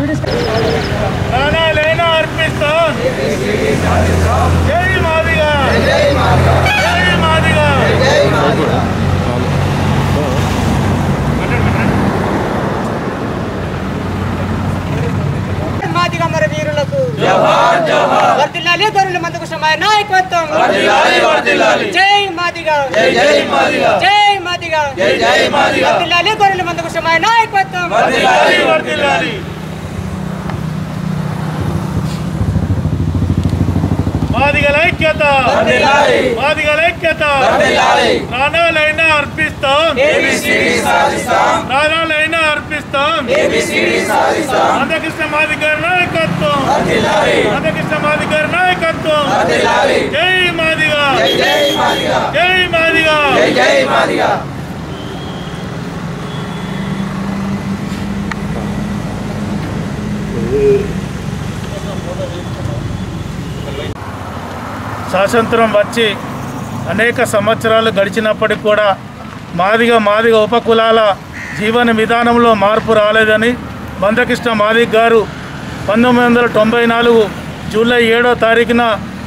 ప్రాణాలైనా అర్పిస్తాం జై మాదిగా జై మాదిగా మాదిగా మరి వీరులకు వర్దిల్లాలి దొరల మందుకు సమయ నాయకత్వం జై మాదిగా జై మాదిగా వర్దిల్లాలి దొరల మందుకు సమయ నాయకత్వం వర్ధిల్లాలి, వర్ధిల్లాలి. మాదిగల ఐక్యత మాదిగల ఐక్యత ప్రాణాలైనా అర్పిస్తాం ప్రాణాలైనా అర్పిస్తాం రాధాకృష్ణ మాది గారి నాయకత్వం రాధాకృష్ణ మాది గారి నాయకత్వం జై మాదిగా జై మాదిగా స్వాతంత్రం వచ్చి అనేక సంవత్సరాలు గడిచినప్పటికి కూడా మాదిగ మాదిగ ఉపకులాల జీవన విధానంలో మార్పు రాలేదని మందకృష్ణ మాదిగ్ గారు పంతొమ్మిది వందల తొంభై నాలుగు జూలై ఏడో తారీఖున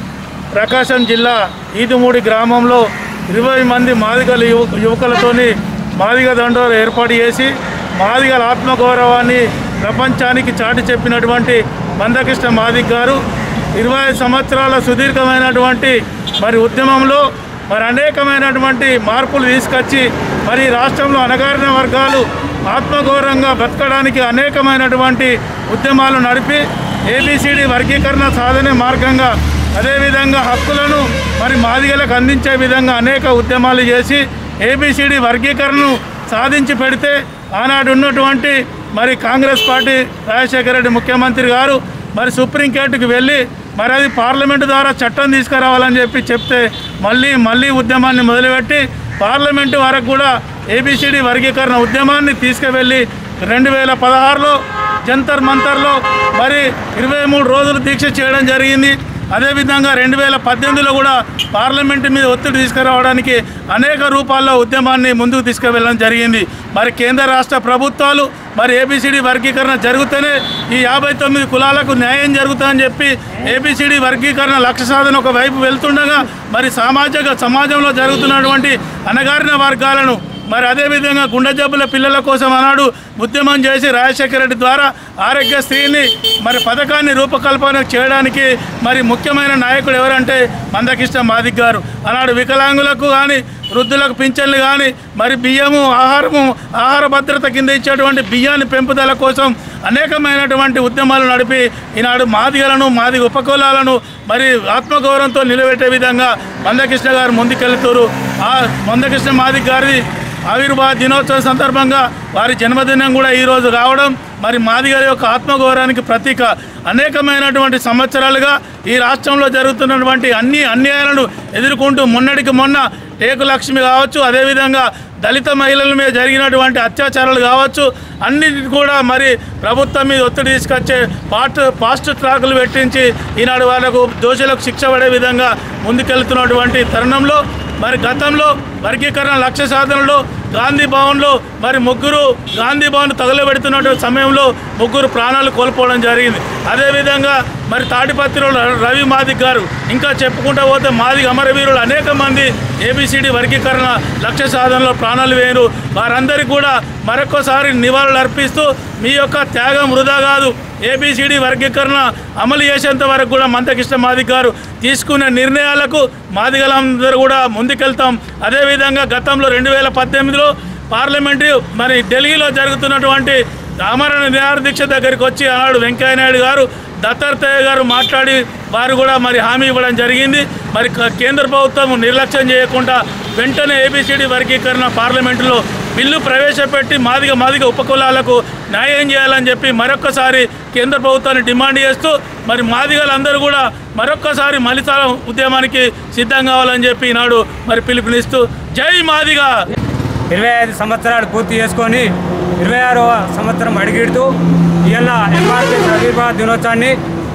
ప్రకాశం జిల్లా ఈదుమూడి గ్రామంలో ఇరవై మంది మాదిగల యువ యువకులతోని మాదిగ దండోరు ఏర్పాటు చేసి మాదిగల ఆత్మగౌరవాన్ని ప్రపంచానికి చాటి చెప్పినటువంటి మందకృష్ణ మాదిగ్ గారు ఇరవై సంవత్సరాల సుదీర్ఘమైనటువంటి మరి ఉద్యమంలో మరి అనేకమైనటువంటి మార్పులు తీసుకొచ్చి మరి రాష్ట్రంలో అణగారిన వర్గాలు ఆత్మగౌరవంగా బతకడానికి అనేకమైనటువంటి ఉద్యమాలు నడిపి ఏబిసిడి వర్గీకరణ సాధనే మార్గంగా అదేవిధంగా హక్కులను మరి మాదిగలకు అందించే విధంగా అనేక ఉద్యమాలు చేసి ఏబిసిడి వర్గీకరణను సాధించి పెడితే ఆనాడు ఉన్నటువంటి మరి కాంగ్రెస్ పార్టీ రాజశేఖర రెడ్డి ముఖ్యమంత్రి గారు మరి సుప్రీంకోర్టుకు వెళ్ళి మరి అది పార్లమెంటు ద్వారా చట్టం తీసుకురావాలని చెప్పి చెప్తే మళ్ళీ మళ్ళీ ఉద్యమాన్ని మొదలుపెట్టి పార్లమెంటు వరకు కూడా ఏబిసిడి వర్గీకరణ ఉద్యమాన్ని తీసుకువెళ్ళి రెండు వేల పదహారులో జంతర్ మంతర్లో మరి ఇరవై మూడు రోజులు దీక్ష చేయడం జరిగింది అదేవిధంగా రెండు వేల పద్దెనిమిదిలో కూడా పార్లమెంటు మీద ఒత్తిడి తీసుకురావడానికి అనేక రూపాల్లో ఉద్యమాన్ని ముందుకు తీసుకువెళ్ళడం జరిగింది మరి కేంద్ర రాష్ట్ర ప్రభుత్వాలు మరి ఏబిసిడి వర్గీకరణ జరిగితేనే ఈ యాభై తొమ్మిది కులాలకు న్యాయం జరుగుతుందని చెప్పి ఏబిసిడి వర్గీకరణ లక్ష్య సాధన ఒక వైపు వెళ్తుండగా మరి సామాజిక సమాజంలో జరుగుతున్నటువంటి అణగారిన వర్గాలను మరి అదేవిధంగా గుండె జబ్బుల పిల్లల కోసం అన్నాడు ఉద్యమం చేసి రాజశేఖర రెడ్డి ద్వారా ఆరోగ్యశ్రీని మరి పథకాన్ని రూపకల్పన చేయడానికి మరి ముఖ్యమైన నాయకుడు ఎవరంటే మందకృష్ణ మాదిక్ గారు ఆనాడు వికలాంగులకు కానీ వృద్ధులకు పింఛన్లు కానీ మరి బియ్యము ఆహారము ఆహార భద్రత కింద ఇచ్చేటువంటి బియ్యాన్ని పెంపుదల కోసం అనేకమైనటువంటి ఉద్యమాలు నడిపి ఈనాడు మాదిగలను మాదిగ ఉపకులాలను మరి ఆత్మగౌరవంతో నిలబెట్టే విధంగా మందకృష్ణ గారు ముందుకెళ్తారు ఆ మందకృష్ణ మాదిక్ గారి ఆవిర్భావ దినోత్సవం సందర్భంగా వారి జన్మదినం కూడా ఈరోజు రావడం మరి మాదిగారి యొక్క ఆత్మగౌరవానికి ప్రతీక అనేకమైనటువంటి సంవత్సరాలుగా ఈ రాష్ట్రంలో జరుగుతున్నటువంటి అన్ని అన్యాయాలను ఎదుర్కొంటూ మొన్నటికి మొన్న టేకు లక్ష్మి కావచ్చు అదేవిధంగా దళిత మహిళల మీద జరిగినటువంటి అత్యాచారాలు కావచ్చు అన్నిటి కూడా మరి ప్రభుత్వం మీద ఒత్తిడి తీసుకొచ్చే పాస్ట్ ఫాస్ట్ ట్రాకులు పెట్టించి ఈనాడు వాళ్ళకు దోషులకు శిక్ష పడే విధంగా ముందుకెళ్తున్నటువంటి తరుణంలో మరి గతంలో వర్గీకరణ లక్ష్య సాధనలో గాంధీ భవన్లో మరి ముగ్గురు గాంధీ భవన్ తగలబెడుతున్నటువంటి సమయంలో ముగ్గురు ప్రాణాలు కోల్పోవడం జరిగింది అదేవిధంగా మరి తాడిపత్రిలో రవి మాదిక్ గారు ఇంకా చెప్పుకుంటూ పోతే మాదిగ అమరవీరులు అనేక మంది ఏబిసిడి వర్గీకరణ లక్ష్య సాధనలో ప్రాణాలు వేయరు వారందరికీ కూడా మరొకసారి నివాళులు అర్పిస్తూ మీ యొక్క త్యాగం వృధా కాదు ఏబిసిడి వర్గీకరణ అమలు చేసేంత వరకు కూడా మంతకృష్ణ మాదిక్ గారు తీసుకునే నిర్ణయాలకు మాదిగలందరూ కూడా ముందుకెళ్తాం అదేవిధంగా గతంలో రెండు వేల పద్దెనిమిదిలో పార్లమెంటు మరి ఢిల్లీలో జరుగుతున్నటువంటి ఆమరణ నిరాహార దీక్ష దగ్గరికి వచ్చి ఆనాడు వెంకయ్యనాయుడు గారు దత్తాత్రేయ గారు మాట్లాడి వారు కూడా మరి హామీ ఇవ్వడం జరిగింది మరి క- కేంద్ర ప్రభుత్వం నిర్లక్ష్యం చేయకుండా వెంటనే ఏబిసిడి వర్గీకరణ పార్లమెంటులో బిల్లు ప్రవేశపెట్టి మాదిగ మాదిగ ఉపకులాలకు న్యాయం చేయాలని చెప్పి మరొక్కసారి కేంద్ర ప్రభుత్వాన్ని డిమాండ్ చేస్తూ మరి మాదిగలందరూ కూడా మరొక్కసారి మలితాల ఉద్యమానికి సిద్ధం కావాలని చెప్పి ఈనాడు మరి పిలుపునిస్తూ జై మాదిగా ఇరవై ఐదు సంవత్సరాలు పూర్తి చేసుకొని ఇరవై ఆరవ సంవత్సరం అడిగిడుతూ ఇవాళ ఎంఆర్పీ ఆవిర్భావ దినోత్సవాన్ని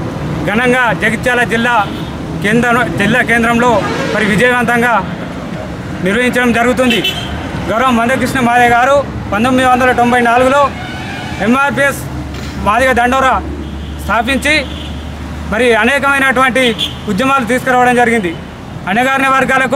ఘనంగా జగిత్యాల జిల్లా కేంద్ర జిల్లా కేంద్రంలో మరి విజయవంతంగా నిర్వహించడం జరుగుతుంది గౌరవ మందకృష్ణ మాదే గారు పంతొమ్మిది వందల తొంభై నాలుగులో ఎంఆర్పిఎస్ మాదిగ దండోరా స్థాపించి మరి అనేకమైనటువంటి ఉద్యమాలు తీసుకురావడం జరిగింది అణగారిన వర్గాలకు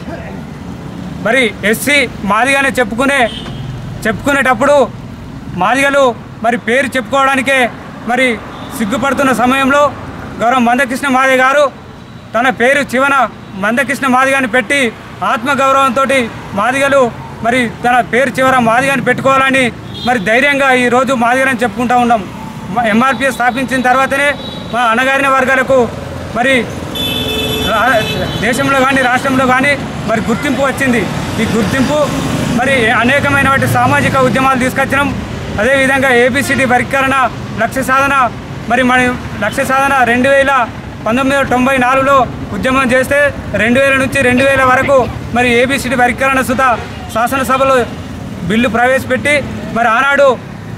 మరి ఎస్సీ మాదిగానే చెప్పుకునే చెప్పుకునేటప్పుడు మాదిగలు మరి పేరు చెప్పుకోవడానికే మరి సిగ్గుపడుతున్న సమయంలో గౌరవ మందకృష్ణ మాదిగ గారు తన పేరు చివన మందకృష్ణ మాదిగాని పెట్టి ఆత్మగౌరవంతో మాదిగలు మరి తన పేరు చివర మాదిగాని పెట్టుకోవాలని మరి ధైర్యంగా ఈరోజు మాదిగలని చెప్పుకుంటా ఉన్నాం ఎంఆర్పిఎస్ స్థాపించిన తర్వాతనే మా అణగారిన వర్గాలకు మరి రా- దేశంలో కానీ రాష్ట్రంలో కానీ మరి గుర్తింపు వచ్చింది ఈ గుర్తింపు మరి అనేకమైన వాటి సామాజిక ఉద్యమాలు తీసుకొచ్చినాం అదేవిధంగా ఏబిసిడి వర్గీకరణ లక్ష్య సాధన మరి మన లక్ష్య సాధన రెండు వేల పంతొమ్మిది వందల తొంభై నాలుగులో ఉద్యమం చేస్తే రెండు వేల నుంచి రెండు వేల వరకు మరి ఏబిసిడి వర్గీకరణ సుత శాసనసభలో బిల్లు ప్రవేశపెట్టి మరి ఆనాడు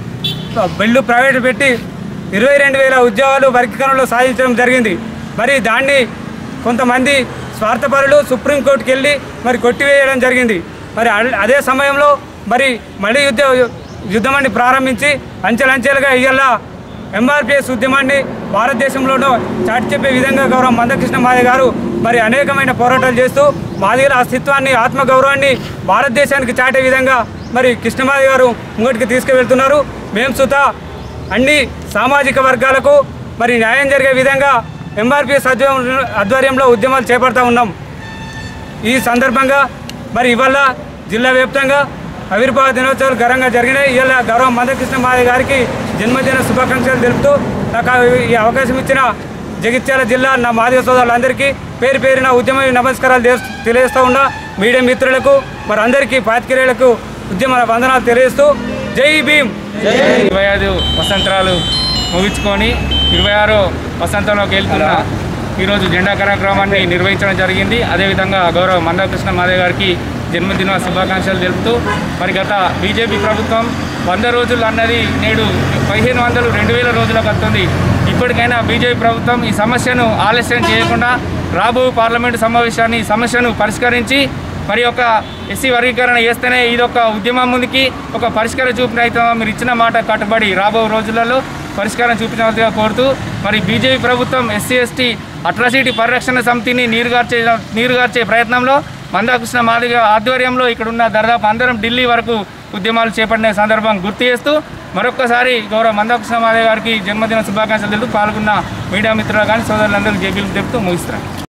బిల్లు ప్రవేశపెట్టి ఇరవై రెండు వేల ఉద్యోగాలు వర్గీకరణలో సాధించడం జరిగింది మరి దాన్ని కొంతమంది స్వార్థపరులు సుప్రీంకోర్టుకి వెళ్ళి మరి కొట్టివేయడం జరిగింది మరి అల్- అదే సమయంలో మరి మళ్ళీ యుద్ధ యుద్ధమాన్ని ప్రారంభించి అంచెలంచెలుగా ఇవాళ ఎంఆర్పిఎస్ ఉద్యమాన్ని భారతదేశంలోనూ చాటి చెప్పే విధంగా గౌరవ మందకృష్ణ మాదే గారు మరి అనేకమైన పోరాటాలు చేస్తూ మాదిగల అస్తిత్వాన్ని ఆత్మగౌరవాన్ని భారతదేశానికి చాటే విధంగా మరి కృష్ణమాది గారు ముంగటికి తీసుకువెళ్తున్నారు మేము సుత అన్ని సామాజిక వర్గాలకు మరి న్యాయం జరిగే విధంగా ఎంఆర్పిఎస్ ఆధ్వర్యం- ఆధ్వర్యంలో ఉద్యమాలు చేపడతా ఉన్నాం ఈ సందర్భంగా మరి ఇవాళ జిల్లా వ్యాప్తంగా ఆవిర్భావ దినోత్సవాలు ఘనంగా జరిగినాయి ఇవాళ గౌరవ మందకృష్ణ మాది గారికి జన్మదిన శుభాకాంక్షలు తెలుపుతూ నాకు ఈ అవకాశం ఇచ్చిన జగిత్యాల జిల్లా నా మాదిగ సోదరులందరికీ పేరు పేరున ఉద్యమ నమస్కారాలు తెలు- తెలియజేస్తూ ఉన్నా మీడియా మిత్రులకు మరి అందరికీ పాతికేయులకు ఉద్యమ వందనాలు తెలియజేస్తూ జై భీమ్ ఇరవై ఐదు వసంతరాలు ముగించుకొని ఇరవై ఆరో వసంతంలోకి వెళ్తున్న ఈరోజు జెండా కార్యక్రమాన్ని నిర్వహించడం జరిగింది అదేవిధంగా గౌరవ మందకృష్ణ మాదే గారికి జన్మదిన శుభాకాంక్షలు తెలుపుతూ మరి గత బీజేపీ ప్రభుత్వం వంద రోజులు అన్నది నేడు పదిహేను వందలు రెండు వేల రోజులకు వస్తుంది ఇప్పటికైనా బీజేపీ ప్రభుత్వం ఈ సమస్యను ఆలస్యం చేయకుండా రాబో పార్లమెంటు సమావేశాన్ని ఈ సమస్యను పరిష్కరించి మరి ఒక ఎస్సీ వర్గీకరణ చేస్తేనే ఇది ఒక ఉద్యమం ముందుకి ఒక పరిష్కారం చూపిన అయితే మీరు ఇచ్చిన మాట కట్టుబడి రాబో రోజులలో పరిష్కారం చూపించవలసిగా కోరుతూ మరి బీజేపీ ప్రభుత్వం ఎస్సీ ఎస్టీ అట్రాసిటీ పరిరక్షణ సమితిని నీరుగార్చే నీరుగార్చే ప్రయత్నంలో మందాకృష్ణ మాదిగ ఆధ్వర్యంలో ఇక్కడ ఉన్న దాదాపు అందరం ఢిల్లీ వరకు ఉద్యమాలు చేపట్టిన సందర్భం గుర్తు చేస్తూ మరొక్కసారి గౌరవ మందాకృష్ణ మాదిగ గారికి జన్మదిన శుభాకాంక్షలు తెలుపుతూ పాల్గొన్న మీడియా మిత్రులు కానీ సోదరులందరికీ జేబీలు తెలుపుతూ ముగిస్తున్నాను